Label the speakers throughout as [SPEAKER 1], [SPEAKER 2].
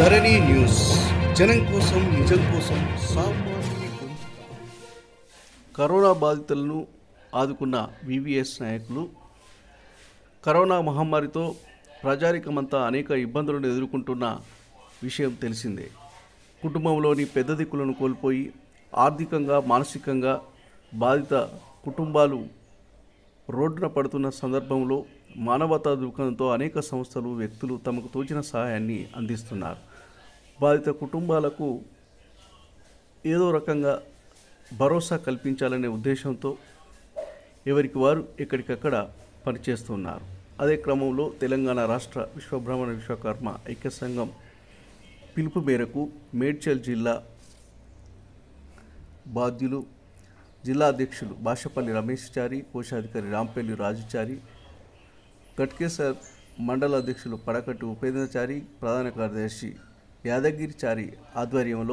[SPEAKER 1] ధరణి news జనం కోసం నిజం కోసం సామాన్యుని గొంతుక. కరోనా బాధితులను ఆదుకున్న వివిఎస్ నాయకులు కరోనా మహమ్మారితో ప్రజారికమంతా అనేక ఇబ్బందులను ఎదుర్కొంటున్న విషయం తెలిసిందే కుటుంబంలోని పెద్ద దిక్కులను కోల్పోయి ఆర్థికంగా మానసికంగా బాధిత కుటుంబాలు రోడ్డున పడుతున్న సందర్భంలో మానవతా దృక్పథంతో అనేక సంస్థలు వ్యక్తులు తమకు తోచిన సహాయాన్ని అందిస్తున్నారు బాధిత కుటుంబాలకు ఏదో రకంగా భరోసా కల్పించాలనే ఉద్దేశంతో ఎవరికి వారు ఎక్కడికక్కడ పనిచేస్తున్నారు అదే క్రమంలో తెలంగాణ రాష్ట్ర విశ్వబ్రహ్మణ విశ్వకర్మ ఐక్య సంఘం పిలుపు మేరకు మేడ్చల్ జిల్లా బాధ్యులు జిల్లా అధ్యక్షులు బాషపల్లి రమేష్ చారి కోశాధికారి రాంపల్లి రాజుచారి గట్కేసర్ మండల అధ్యక్షులు పడకట్టు ఉపేంద్రచారి ప్రధాన కార్యదర్శి యాదగిరిచారి ఆధ్వర్యంలో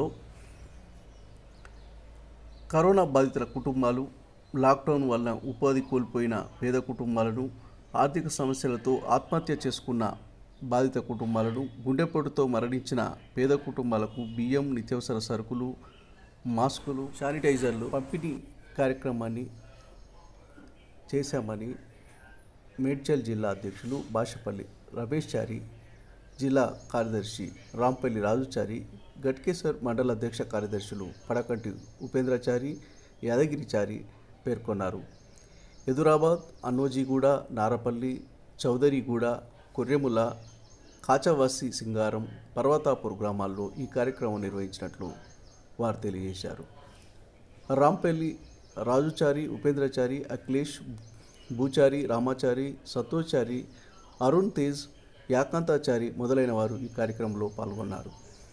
[SPEAKER 1] కరోనా బాధితుల కుటుంబాలు లాక్డౌన్ వలన ఉపాధి కోల్పోయిన పేద కుటుంబాలను ఆర్థిక సమస్యలతో ఆత్మహత్య చేసుకున్న బాధిత కుటుంబాలను గుండెపోటుతో మరణించిన పేద కుటుంబాలకు బియ్యం నిత్యావసర సరుకులు మాస్కులు శానిటైజర్లు పంపిణీ కార్యక్రమాన్ని చేశామని మేడ్చల్ జిల్లా అధ్యక్షులు బాషపల్లి రమేష్ చారి జిల్లా కార్యదర్శి రాంపల్లి రాజుచారి గట్కేశ్వర్ మండల అధ్యక్ష కార్యదర్శులు పడకంటి ఉపేంద్రచారి యాదగిరిచారి పేర్కొన్నారు ఎదురాబాద్ అన్నోజీగూడ నారపల్లి చౌదరిగూడ కొర్రెముల కాచవాసి సింగారం పర్వతాపూర్ గ్రామాల్లో ఈ కార్యక్రమం నిర్వహించినట్లు వారు తెలియజేశారు రాంపల్లి రాజుచారి ఉపేంద్రచారి అఖిలేష్ భూచారి రామాచారి సతోచారి అరుణ్ తేజ్ యాకాంతాచారి మొదలైన వారు ఈ కార్యక్రమంలో పాల్గొన్నారు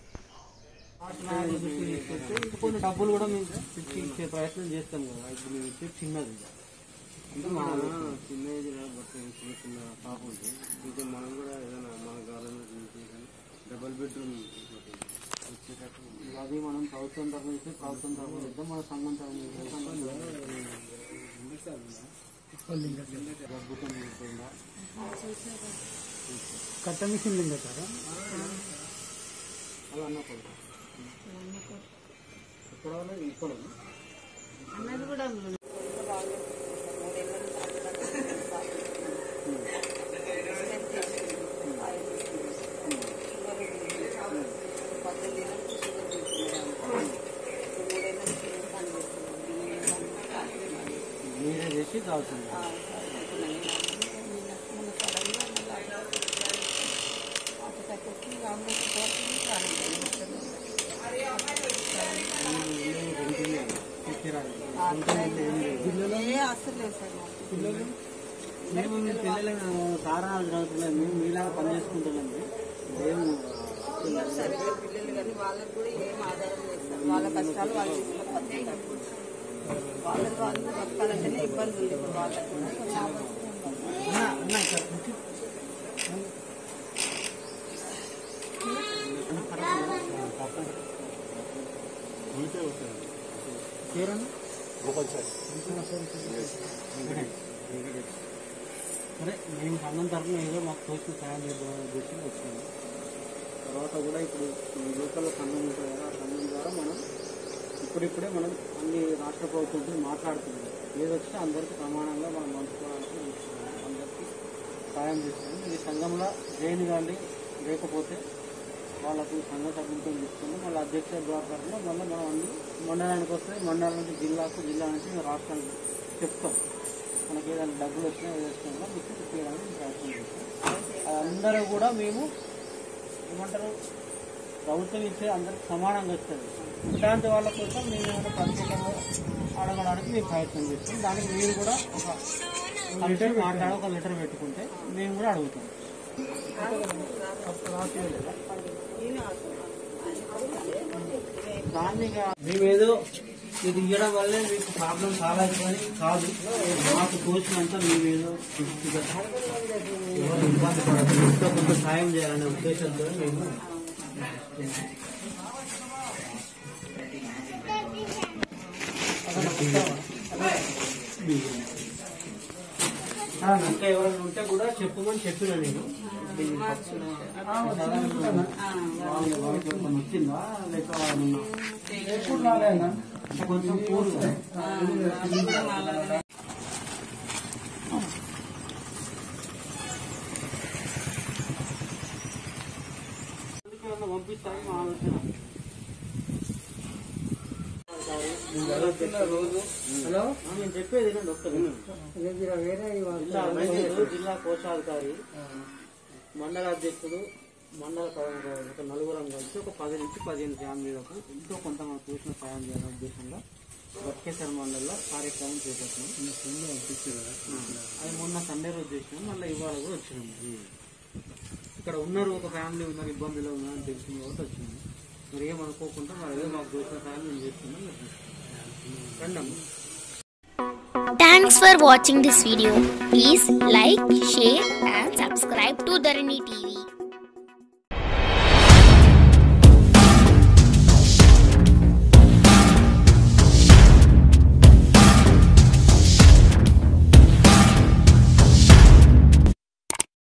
[SPEAKER 2] కొన్ని డబ్బులు కూడా మేము ఇచ్చి ఇచ్చే ప్రయత్నం చేస్తాం కదా ఇప్పుడు మేము ఇచ్చే చిన్నది అంటే మా చిన్న ఏజ్ బట్ చిన్న చిన్న పాప ఉంది ఇంకా మనం కూడా ఏదైనా మన గవర్నమెంట్ డబల్ బెడ్రూమ్ వచ్చేటట్టు అది మనం ప్రభుత్వం తరఫున ఇస్తే ప్రభుత్వం తరఫున ఇద్దాం మన సంఘం తరఫున అద్భుతం ఉంటుందా కట్ట మిషన్ లింగ సార్ అలా అన్నప్పుడు ఇక్కడ వాళ్ళు ఇక్కడ
[SPEAKER 3] అన్నది కూడా
[SPEAKER 2] మీరే చేసి తాగుతుంది పిల్లలు మేము మీ పిల్లలు సారాలు చదువుతున్నాం మేము మీలాగా పని చేసుకుంటున్నాం మేము
[SPEAKER 3] పిల్లలు కానీ వాళ్ళకు కూడా ఏం ఆధారం లేదు సార్ వాళ్ళ కష్టాలు వాళ్ళు తీసుకోకపోతే వాళ్ళకి వాళ్ళు బతకాలంటేనే ఇబ్బంది ఉంది ఇప్పుడు వాళ్ళకి కూడా కొంచెం
[SPEAKER 2] అన్న అన్న ఇక్కడ కూర్చో. పేరన్నా సరే మేము సంఘం తరఫున ఏదో మాకు తోచిన సాయం చేద్దామని ఉద్దేశం వచ్చింది తర్వాత కూడా ఇప్పుడు ఈ లోకల్ సంఘం ఉంటుంది కదా ఆ సంఘం ద్వారా మనం ఇప్పుడిప్పుడే మనం అన్ని రాష్ట్ర ప్రభుత్వంతో మాట్లాడుతున్నాం ఏది వచ్చినా అందరికీ ప్రమాణంగా మనం పంచుకోవడానికి చూస్తున్నాం. అందరికీ సాయం చేస్తున్నాం ఈ సంఘంలో జైలు కానీ లేకపోతే వాళ్ళకు సంఘ సభ్యులతో తీసుకుని మళ్ళీ అధ్యక్ష ద్వారా మళ్ళీ మనం అన్ని మండలానికి వస్తే మండలం నుంచి జిల్లాకు జిల్లా నుంచి రాష్ట్రానికి చెప్తాం మనకి ఏదైనా డబ్బులు వచ్చినా ఏది వచ్చినా మీకు ఇప్పించడానికి ప్రయత్నం చేస్తాం అందరూ కూడా మేము ఏమంటారు ప్రభుత్వం ఇచ్చే అందరికి సమానంగా వస్తుంది ఇట్లాంటి వాళ్ళ కోసం మేము ఏమైనా ప్రత్యేకంగా అడగడానికి మేము ప్రయత్నం చేస్తాం దానికి మీరు కూడా ఒక లెటర్ మాట్లాడి ఒక లెటర్ పెట్టుకుంటే మేము కూడా అడుగుతాం దాన్ని ఇక మేమేదో ఇది ఇవ్వడం వల్లే మీకు ప్రాబ్లం చాలా అయిపోయి కాదు మాకు తోచినంత మేమేదో పూర్తిగా ఎవరు ఇబ్బంది పడదు ఇంకా కొంత సాయం చేయాలనే ఉద్దేశంతో మేము ఇంకా ఎవరైనా ఉంటే కూడా చెప్పమని చెప్పిన నేను డీజిల్
[SPEAKER 3] మార్చి వచ్చారు.
[SPEAKER 2] ఆ, వాళ్ళు వాళ్ళకి ఏమైనా వచ్చిందా లేక ఏమన్నా? అంటే కొంచెం పూర్గా
[SPEAKER 3] ఆ, వాళ్ళు కూడా మాలాగానే
[SPEAKER 2] ఏమన్నా పంపిస్తారని మా ఆలోచన హలో నేను చెప్పేది వినండి ఒక్కరు జిల్లా వైద్యులు జిల్లా కోశాధికారి మండల అధ్యక్షుడు మండల ప్రధాన ఒక నలుగురం కలిసి ఒక పది నుంచి పదిహేను ఫ్యామిలీలకు ఎంతో కొంత మనం చూసిన సాయం చేయాలనే ఉద్దేశంగా బట్కేశ్వర మండలంలో కార్యక్రమం చేపట్టినాం అది మొన్న సండే రోజు చేసినాం మళ్ళీ ఇవాళ కూడా వచ్చినాము ఇక్కడ ఉన్నారు ఒక ఫ్యామిలీ ఉన్నారు ఇబ్బందులు ఉన్నారని తెలిసింది కాబట్టి వచ్చింది మరి ఏమనుకోకుండా మరి ఏదో మాకు దోచిన సాయం మేము చేస్తున్నాం రండి అమ్మ.
[SPEAKER 4] Thanks for watching this video. Please like, share and subscribe to Dharani TV.